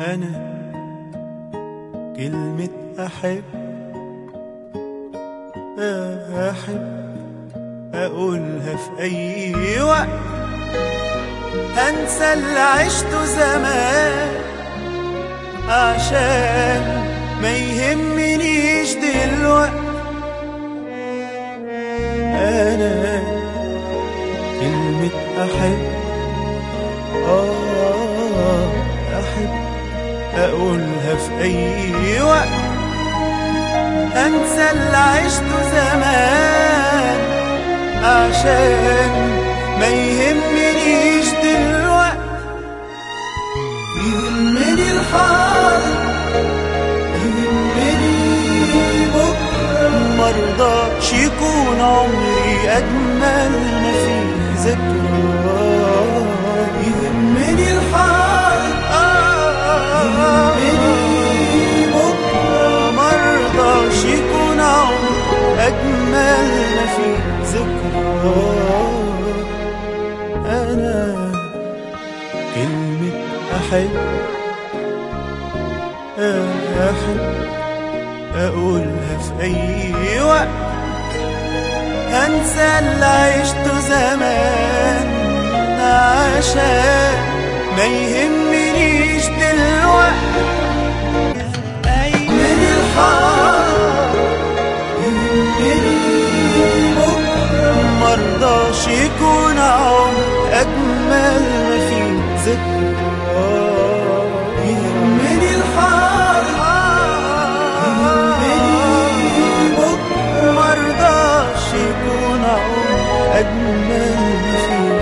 أنا كلمة أحب أحب أقولها في أي وقت هنسى اللي عشته زمان عشان ما يهمنيش دلوقت أنا كلمة أحب آه أحب أقولها في أي وقت أنسى اللي عشته زمان عشان ما يهمنيش دلوقت يهمني الحاضر يهمني بكرة مرضاش يكون عمري أجمل ما فيه ذكرى يهمني الحاضر يهمني بكرة مرضاش يكون عمري أجمل ما فيه ذكرى أنا كلمة أحب أحب أقولها في أي وقت هنسى اللي عشته زمان عشان ما يهمنيش دلوقتي من الحار يهمني بكرة مرضاش يكون عمر أجمل ما فيه ذكرى يهمني الحار يهمني بكرة مرضاش يكون عمر أجمل ما فيه